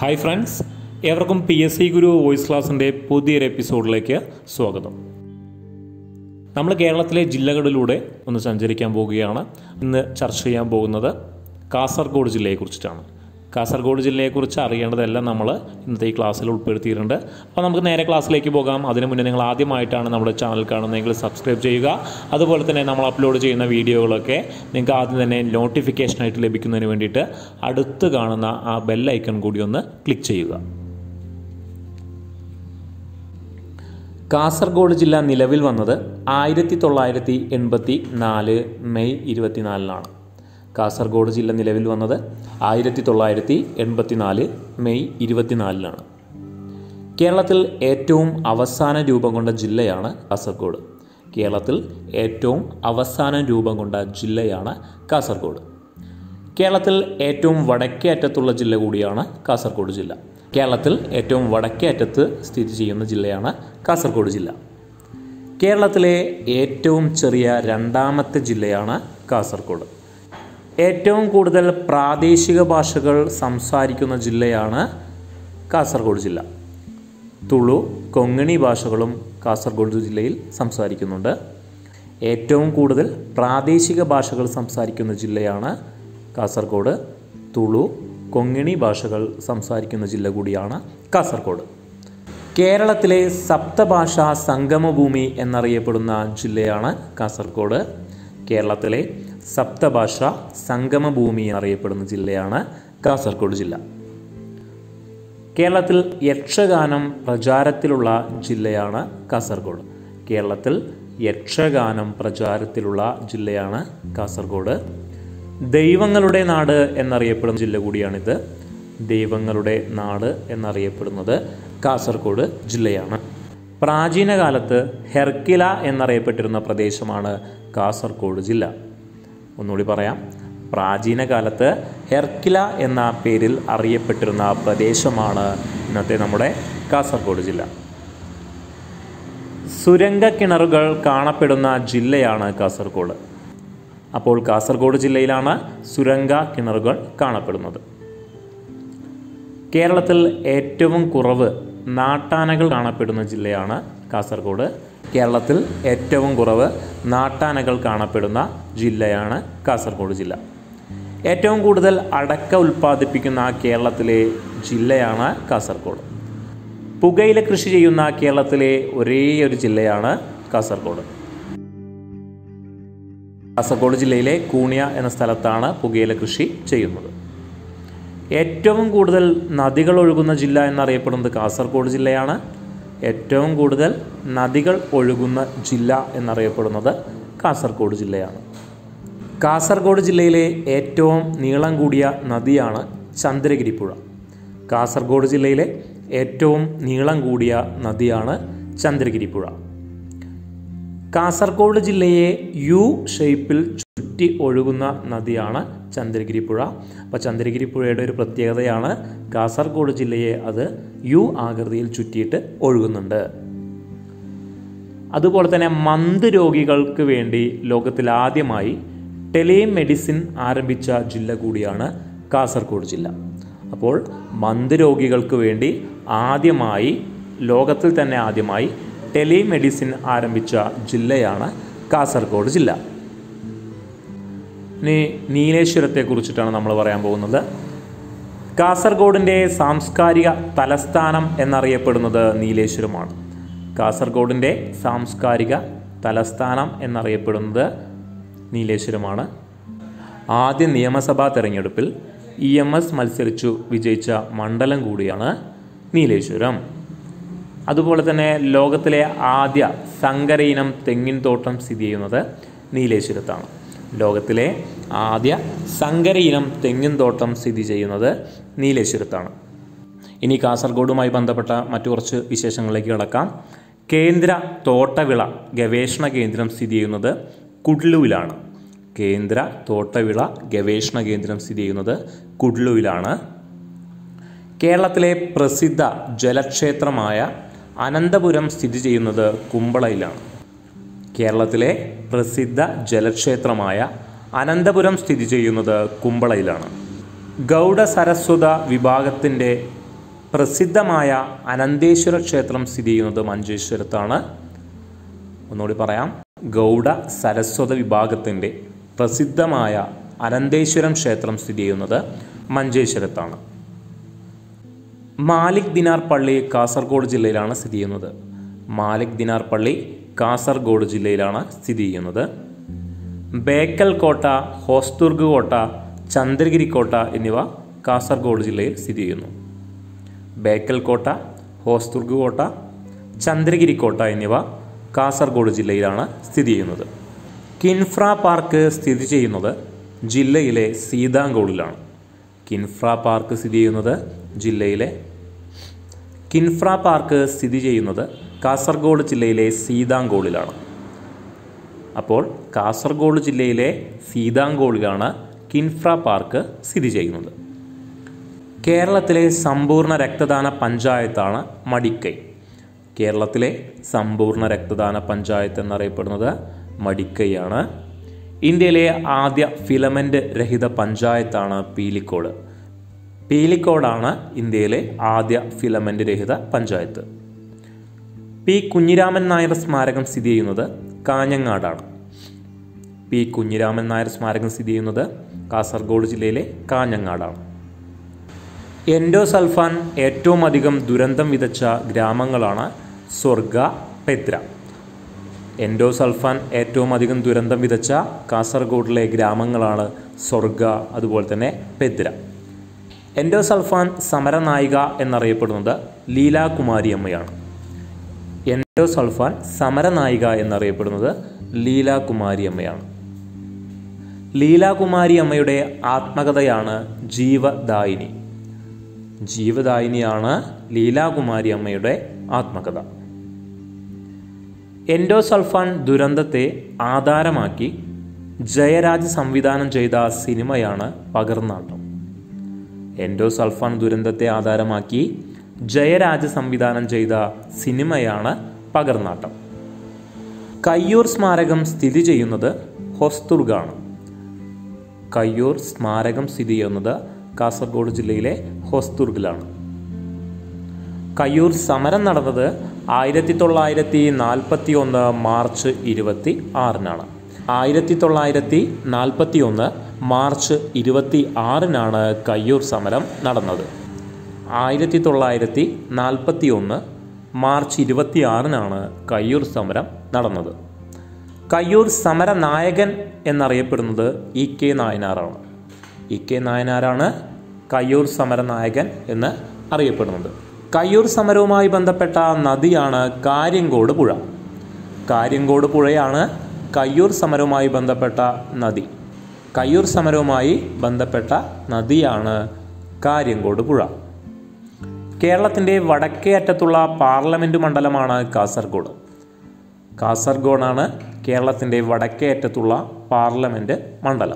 hi friends ഏവർക്കും P S C Guru voice ക്ലാസിൻ്റെ പുതിയൊരു എപ്പിസോഡിലേക്ക് സ്വാഗതം നമ്മൾ കേരളത്തിലെ ജില്ലകളിലൂടെ ഒന്ന് സഞ്ചരിക്കാൻ പോവുകയാണ് ഇന്ന് ചർച്ച ചെയ്യാൻ പോകുന്നത് കാസർഗോഡ് ജില്ലയെക്കുറിച്ചിട്ടാണ് കാസർഗോഡ് ജില്ലയെക്കുറിച്ച് അറിയേണ്ടതെല്ലാം നമ്മൾ ഇന്നത്തെ ഈ ക്ലാസ്സിൽ ഉൾപ്പെടുത്തിയിട്ടുണ്ട് അപ്പോൾ നമുക്ക് നേരെ ക്ലാസ്സിലേക്ക് പോകാം അതിനു മുന്നേ നിങ്ങൾ ആദ്യമായിട്ടാണ് നമ്മുടെ ചാനൽ കാണുന്നതെങ്കിൽ സബ്സ്ക്രൈബ് ചെയ്യുക അതുപോലെ തന്നെ നമ്മൾ അപ്ലോഡ് ചെയ്യുന്ന വീഡിയോകളൊക്കെ നിങ്ങൾക്ക് ആദ്യം തന്നെ നോട്ടിഫിക്കേഷനായിട്ട് ലഭിക്കുന്നതിന് വേണ്ടിയിട്ട് അടുത്ത് കാണുന്ന ആ ബെൽ ഐക്കൺ കൂടി ഒന്ന് ക്ലിക്ക് ചെയ്യുക കാസർഗോഡ് ജില്ല നിലവിൽ വന്നത് ആയിരത്തി തൊള്ളായിരത്തി എൺപത്തി നാല് മെയ് ഇരുപത്തിനാലിനാണ് കാസർഗോഡ് ജില്ല നിലവിൽ വന്നത് ആയിരത്തി തൊള്ളായിരത്തി എൺപത്തി നാല് മെയ് ഇരുപത്തിനാലിനാണ് കേരളത്തിൽ ഏറ്റവും അവസാന രൂപം കൊണ്ട ജില്ലയാണ് കാസർഗോഡ് കേരളത്തിൽ ഏറ്റവും അവസാന രൂപം കൊണ്ട ജില്ലയാണ് കാസർഗോഡ് കേരളത്തിൽ ഏറ്റവും വടക്കേ അറ്റത്തുള്ള ജില്ല കൂടിയാണ് കാസർഗോഡ് ജില്ല കേരളത്തിൽ ഏറ്റവും വടക്കേ അറ്റത്ത് സ്ഥിതി ചെയ്യുന്ന ജില്ലയാണ് കാസർഗോഡ് ജില്ല കേരളത്തിലെ ഏറ്റവും ചെറിയ രണ്ടാമത്തെ ജില്ലയാണ് കാസർഗോഡ് ഏറ്റവും കൂടുതൽ പ്രാദേശിക ഭാഷകൾ സംസാരിക്കുന്ന ജില്ലയാണ് കാസർഗോഡ് ജില്ല തുളു കൊങ്ങണി ഭാഷകളും കാസർഗോഡ് ജില്ലയിൽ സംസാരിക്കുന്നുണ്ട് ഏറ്റവും കൂടുതൽ പ്രാദേശിക ഭാഷകൾ സംസാരിക്കുന്ന ജില്ലയാണ് കാസർഗോഡ് തുളു കൊങ്ങിണി ഭാഷകൾ സംസാരിക്കുന്ന ജില്ല കൂടിയാണ് കാസർഗോഡ് കേരളത്തിലെ സപ്തഭാഷാ സംഗമഭൂമി എന്നറിയപ്പെടുന്ന ജില്ലയാണ് കാസർഗോഡ് കേരളത്തിലെ സപ്തഭാഷ സംഗമഭൂമി എന്നറിയപ്പെടുന്ന ജില്ലയാണ് കാസർഗോഡ് ജില്ല കേരളത്തിൽ യക്ഷഗാനം പ്രചാരത്തിലുള്ള ജില്ലയാണ് കാസർഗോഡ് കേരളത്തിൽ യക്ഷഗാനം പ്രചാരത്തിലുള്ള ജില്ലയാണ് കാസർഗോഡ് ദൈവങ്ങളുടെ നാട് എന്നറിയപ്പെടുന്ന ജില്ല കൂടിയാണിത് ദൈവങ്ങളുടെ നാട് എന്നറിയപ്പെടുന്നത് കാസർഗോഡ് ജില്ലയാണ് പ്രാചീന കാലത്ത് ഹെർക്കില എന്നറിയപ്പെട്ടിരുന്ന പ്രദേശമാണ് കാസർഗോഡ് ജില്ല ഒന്നുകൂടി പറയാം പ്രാചീന കാലത്ത് ഹെർക്കില എന്ന പേരിൽ അറിയപ്പെട്ടിരുന്ന പ്രദേശമാണ് ഇന്നത്തെ നമ്മുടെ കാസർഗോഡ് ജില്ല സുരംഗ കിണറുകൾ കാണപ്പെടുന്ന ജില്ലയാണ് കാസർഗോഡ് അപ്പോൾ കാസർഗോഡ് ജില്ലയിലാണ് സുരംഗ കിണറുകൾ കാണപ്പെടുന്നത് കേരളത്തിൽ ഏറ്റവും കുറവ് നാട്ടാനകൾ കാണപ്പെടുന്ന ജില്ലയാണ് കാസർഗോഡ് കേരളത്തിൽ ഏറ്റവും കുറവ് നാട്ടാനകൾ കാണപ്പെടുന്ന ജില്ലയാണ് കാസർഗോഡ് ജില്ല ഏറ്റവും കൂടുതൽ അടക്ക ഉൽപ്പാദിപ്പിക്കുന്ന കേരളത്തിലെ ജില്ലയാണ് കാസർഗോഡ് പുകയില കൃഷി ചെയ്യുന്ന കേരളത്തിലെ ഒരേ ഒരു ജില്ലയാണ് കാസർഗോഡ് കാസർഗോഡ് ജില്ലയിലെ കൂണിയ എന്ന സ്ഥലത്താണ് പുകയില കൃഷി ചെയ്യുന്നത് ഏറ്റവും കൂടുതൽ നദികൾ ഒഴുകുന്ന ജില്ല എന്നറിയപ്പെടുന്നത് കാസർഗോഡ് ജില്ലയാണ് ഏറ്റവും കൂടുതൽ നദികൾ ഒഴുകുന്ന ജില്ല എന്നറിയപ്പെടുന്നത് കാസർഗോഡ് ജില്ലയാണ് കാസർഗോഡ് ജില്ലയിലെ ഏറ്റവും നീളം കൂടിയ നദിയാണ് ചന്ദ്രഗിരി പുഴ കാസർഗോഡ് ജില്ലയിലെ ഏറ്റവും നീളം കൂടിയ നദിയാണ് ചന്ദ്രഗിരി പുഴ കാസർഗോഡ് ജില്ലയെ യു ഷേപ്പിൽ ചുറ്റി ഒഴുകുന്ന നദിയാണ് ചന്ദ്രഗിരി പുഴ അപ്പോൾ ചന്ദ്രഗിരി പുഴയുടെ ഒരു പ്രത്യേകതയാണ് കാസർഗോഡ് ജില്ലയെ അത് യു ആകൃതിയിൽ ചുറ്റിയിട്ട് ഒഴുകുന്നുണ്ട് അതുപോലെ തന്നെ മന്ത് രോഗികൾക്ക് വേണ്ടി ലോകത്തിൽ ആദ്യമായി ടെലിമെഡിസിൻ ആരംഭിച്ച ജില്ല കൂടിയാണ് കാസർഗോഡ് ജില്ല അപ്പോൾ മന്ത് രോഗികൾക്ക് വേണ്ടി ആദ്യമായി ലോകത്തിൽ തന്നെ ആദ്യമായി ടെലിമെഡിസിൻ ആരംഭിച്ച ജില്ലയാണ് കാസർഗോഡ് ജില്ല ഇനി നീലേശ്വരത്തെ കുറിച്ചിട്ടാണ് നമ്മൾ പറയാൻ പോകുന്നത് കാസർഗോഡിൻ്റെ സാംസ്കാരിക തലസ്ഥാനം എന്നറിയപ്പെടുന്നത് നീലേശ്വരമാണ് കാസർഗോഡിൻ്റെ സാംസ്കാരിക തലസ്ഥാനം എന്നറിയപ്പെടുന്നത് നീലേശ്വരമാണ് ആദ്യ നിയമസഭാ തെരഞ്ഞെടുപ്പിൽ ഇ എം എസ് മത്സരിച്ചു വിജയിച്ച മണ്ഡലം കൂടിയാണ് നീലേശ്വരം അതുപോലെ തന്നെ ലോകത്തിലെ ആദ്യ സങ്കര ഇനം തെങ്ങിൻ തോട്ടം സ്ഥിതി ചെയ്യുന്നത് നീലേശ്വരത്താണ് ലോകത്തിലെ ആദ്യ സങ്കര ഇനം തെങ്ങിൻ തോട്ടം സ്ഥിതി ചെയ്യുന്നത് നീലേശ്വരത്താണ് ഇനി കാസർഗോഡുമായി ബന്ധപ്പെട്ട മറ്റു കുറച്ച് വിശേഷങ്ങളിലേക്ക് കിടക്കാം കേന്ദ്ര തോട്ടവിള ഗവേഷണ കേന്ദ്രം സ്ഥിതി ചെയ്യുന്നത് കുഡ്ലുവിലാണ് കേന്ദ്ര തോട്ടവിള ഗവേഷണ കേന്ദ്രം സ്ഥിതി ചെയ്യുന്നത് കുഡ്ലുവിലാണ് കേരളത്തിലെ പ്രസിദ്ധ ജലക്ഷേത്രമായ അനന്തപുരം സ്ഥിതി ചെയ്യുന്നത് കുമ്പളയിലാണ് കേരളത്തിലെ പ്രസിദ്ധ ജലക്ഷേത്രമായ അനന്തപുരം സ്ഥിതി ചെയ്യുന്നത് കുമ്പളയിലാണ് ഗൗഡ സരസ്വത വിഭാഗത്തിൻ്റെ പ്രസിദ്ധമായ അനന്തേശ്വര ക്ഷേത്രം സ്ഥിതി ചെയ്യുന്നത് മഞ്ചേശ്വരത്താണ് ഒന്നുകൂടി പറയാം ഗൗഡ സരസ്വത വിഭാഗത്തിൻ്റെ പ്രസിദ്ധമായ അനന്തേശ്വരം ക്ഷേത്രം സ്ഥിതി ചെയ്യുന്നത് മഞ്ചേശ്വരത്താണ് മാലിക് ദിനാർ പള്ളി കാസർഗോഡ് ജില്ലയിലാണ് സ്ഥിതി ചെയ്യുന്നത് മാലിക് ദിനാർ പള്ളി കാസർഗോഡ് ജില്ലയിലാണ് സ്ഥിതി ചെയ്യുന്നത് ബേക്കൽ കോട്ട ഹോസ്ദുർഗ് കോട്ട ചന്ദ്രഗിരി കോട്ട എന്നിവ കാസർഗോഡ് ജില്ലയിൽ സ്ഥിതി ചെയ്യുന്നു ബേക്കൽ കോട്ട ഹോസ്ദുർഗ് കോട്ട ചന്ദ്രഗിരി കോട്ട എന്നിവ കാസർഗോഡ് ജില്ലയിലാണ് സ്ഥിതി ചെയ്യുന്നത് കിൻഫ്ര പാർക്ക് സ്ഥിതി ചെയ്യുന്നത് ജില്ലയിലെ സീതാങ്കോളിലാണ് കിൻഫ്ര പാർക്ക് സ്ഥിതി ചെയ്യുന്നത് ജില്ലയിലെ കിൻഫ്ര പാർക്ക് സ്ഥിതി ചെയ്യുന്നത് കാസർഗോഡ് ജില്ലയിലെ സീതാങ്കോളിലാണ് അപ്പോൾ കാസർഗോഡ് ജില്ലയിലെ സീതാങ്കോളിലാണ് കിൻഫ്ര പാർക്ക് സ്ഥിതി ചെയ്യുന്നത് കേരളത്തിലെ സമ്പൂർണ്ണ രക്തദാന പഞ്ചായത്താണ് മടിക്കൈ കേരളത്തിലെ സമ്പൂർണ്ണ രക്തദാന പഞ്ചായത്ത് എന്നറിയപ്പെടുന്നത് മടിക്കൈയാണ് ഇന്ത്യയിലെ ആദ്യ ഫിലമെൻ്റ് രഹിത പഞ്ചായത്താണ് പീലിക്കോട് പീലിക്കോടാണ് ഇന്ത്യയിലെ ആദ്യ ഫിലമെൻ്റ് രഹിത പഞ്ചായത്ത് പി കുഞ്ഞിരാമൻ നായർ സ്മാരകം സ്ഥിതി ചെയ്യുന്നത് കാഞ്ഞങ്ങാടാണ് പി കുഞ്ഞിരാമൻ നായർ സ്മാരകം സ്ഥിതി ചെയ്യുന്നത് കാസർഗോഡ് ജില്ലയിലെ കാഞ്ഞങ്ങാടാണ് എൻഡോസൾഫാൻ ഏറ്റവും അധികം ദുരന്തം വിതച്ച ഗ്രാമങ്ങളാണ് സ്വർഗ പെത്ര എൻഡോസൾഫാൻ ഏറ്റവും അധികം ദുരന്തം വിതച്ച കാസർഗോഡിലെ ഗ്രാമങ്ങളാണ് സ്വർഗ അതുപോലെ തന്നെ പെദ്ര എൻഡോസൾഫാൻ സമരനായിക എന്നറിയപ്പെടുന്നത് ലീലാകുമാരി അമ്മയാണ് എൻഡോസൾഫാൻ സമരനായിക എന്നറിയപ്പെടുന്നത് ലീലാകുമാരി അമ്മയാണ് ലീലാകുമാരി അമ്മയുടെ ആത്മകഥയാണ് ജീവദായിനി ജീവദായിനിയാണ് ലീലാകുമാരി അമ്മയുടെ ആത്മകഥ എൻഡോസൾഫാൻ ദുരന്തത്തെ ആധാരമാക്കി ജയരാജ് സംവിധാനം ചെയ്ത സിനിമയാണ് പകർന്നാട്ടം എൻഡോസൾഫാൻ ദുരന്തത്തെ ആധാരമാക്കി ജയരാജ് സംവിധാനം ചെയ്ത സിനിമയാണ് പകർന്നാട്ടം കയ്യൂർ സ്മാരകം സ്ഥിതി ചെയ്യുന്നത് ഹൊസ്തുർഗാണ് കയ്യൂർ സ്മാരകം സ്ഥിതി ചെയ്യുന്നത് കാസർഗോഡ് ജില്ലയിലെ ഹൊസ്തുർഗിലാണ് കയ്യൂർ സമരം നടന്നത് ആയിരത്തി തൊള്ളായിരത്തി നാൽപ്പത്തി ഒന്ന് മാർച്ച് ഇരുപത്തി ആറിനാണ് ആയിരത്തി തൊള്ളായിരത്തി നാൽപ്പത്തി ഒന്ന് മാർച്ച് ഇരുപത്തി ആറിനാണ് കയ്യൂർ സമരം നടന്നത് ആയിരത്തി തൊള്ളായിരത്തി നാൽപ്പത്തി ഒന്ന് മാർച്ച് ഇരുപത്തി ആറിനാണ് കയ്യൂർ സമരം നടന്നത് കയ്യൂർ സമര നായകൻ എന്നറിയപ്പെടുന്നത് ഇ കെ നായനാറാണ് ഇ കെ നായനാരാണ് കയ്യൂർ സമര നായകൻ എന്ന് അറിയപ്പെടുന്നത് കയ്യൂർ സമരവുമായി ബന്ധപ്പെട്ട നദിയാണ് കാര്യങ്കോട് പുഴ കാര്യങ്കോട് പുഴയാണ് കയ്യൂർ സമരവുമായി ബന്ധപ്പെട്ട നദി കയ്യൂർ സമരവുമായി ബന്ധപ്പെട്ട നദിയാണ് കാര്യങ്കോട് പുഴ കേരളത്തിൻ്റെ വടക്കേ അറ്റത്തുള്ള പാർലമെൻറ്റ് മണ്ഡലമാണ് കാസർഗോഡ് കാസർഗോഡാണ് കേരളത്തിൻ്റെ വടക്കേ അറ്റത്തുള്ള പാർലമെൻറ്റ് മണ്ഡലം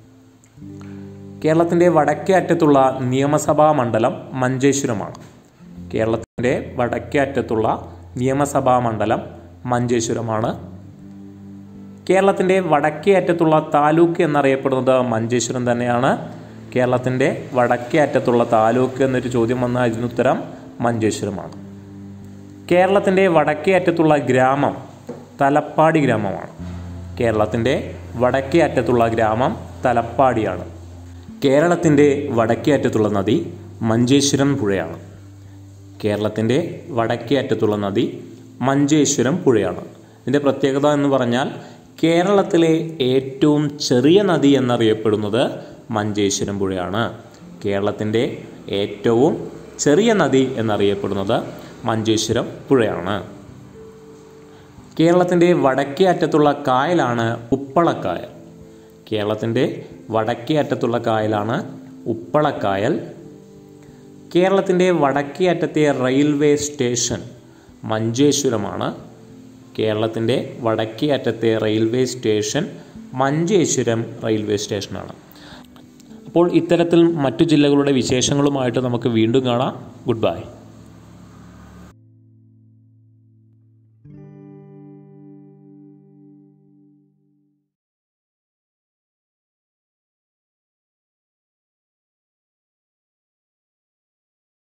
കേരളത്തിൻ്റെ വടക്കേ അറ്റത്തുള്ള നിയമസഭാ മണ്ഡലം മഞ്ചേശ്വരമാണ് കേരളത്തിൻ്റെ വടക്കേ അറ്റത്തുള്ള നിയമസഭാ മണ്ഡലം മഞ്ചേശ്വരമാണ് കേരളത്തിൻ്റെ വടക്കേ അറ്റത്തുള്ള താലൂക്ക് എന്നറിയപ്പെടുന്നത് മഞ്ചേശ്വരം തന്നെയാണ് കേരളത്തിൻ്റെ വടക്കേ അറ്റത്തുള്ള താലൂക്ക് എന്നൊരു ചോദ്യം വന്നാൽ ഇതിനുത്തരം മഞ്ചേശ്വരമാണ് കേരളത്തിൻ്റെ വടക്കേ അറ്റത്തുള്ള ഗ്രാമം തലപ്പാടി ഗ്രാമമാണ് കേരളത്തിൻ്റെ വടക്കേ അറ്റത്തുള്ള ഗ്രാമം തലപ്പാടിയാണ് കേരളത്തിൻ്റെ വടക്കേ അറ്റത്തുള്ള നദി മഞ്ചേശ്വരം പുഴയാണ് കേരളത്തിൻ്റെ വടക്കേ അറ്റത്തുള്ള നദി മഞ്ചേശ്വരം പുഴയാണ് ഇതിൻ്റെ പ്രത്യേകത എന്ന് പറഞ്ഞാൽ കേരളത്തിലെ ഏറ്റവും ചെറിയ നദി എന്നറിയപ്പെടുന്നത് മഞ്ചേശ്വരം പുഴയാണ് കേരളത്തിൻ്റെ ഏറ്റവും ചെറിയ നദി എന്നറിയപ്പെടുന്നത് മഞ്ചേശ്വരം പുഴയാണ് കേരളത്തിൻ്റെ വടക്കേ അറ്റത്തുള്ള കായലാണ് ഉപ്പളക്കായൽ കേരളത്തിൻ്റെ വടക്കേ അറ്റത്തുള്ള കായലാണ് ഉപ്പളക്കായൽ കേരളത്തിൻ്റെ വടക്കേ അറ്റത്തെ റെയിൽവേ സ്റ്റേഷൻ മഞ്ചേശ്വരമാണ് കേരളത്തിൻ്റെ വടക്കേ അറ്റത്തെ റെയിൽവേ സ്റ്റേഷൻ മഞ്ചേശ്വരം റെയിൽവേ സ്റ്റേഷനാണ് അപ്പോൾ ഇത്തരത്തിൽ മറ്റു ജില്ലകളുടെ വിശേഷങ്ങളുമായിട്ട് നമുക്ക് വീണ്ടും കാണാം ഗുഡ് ബൈ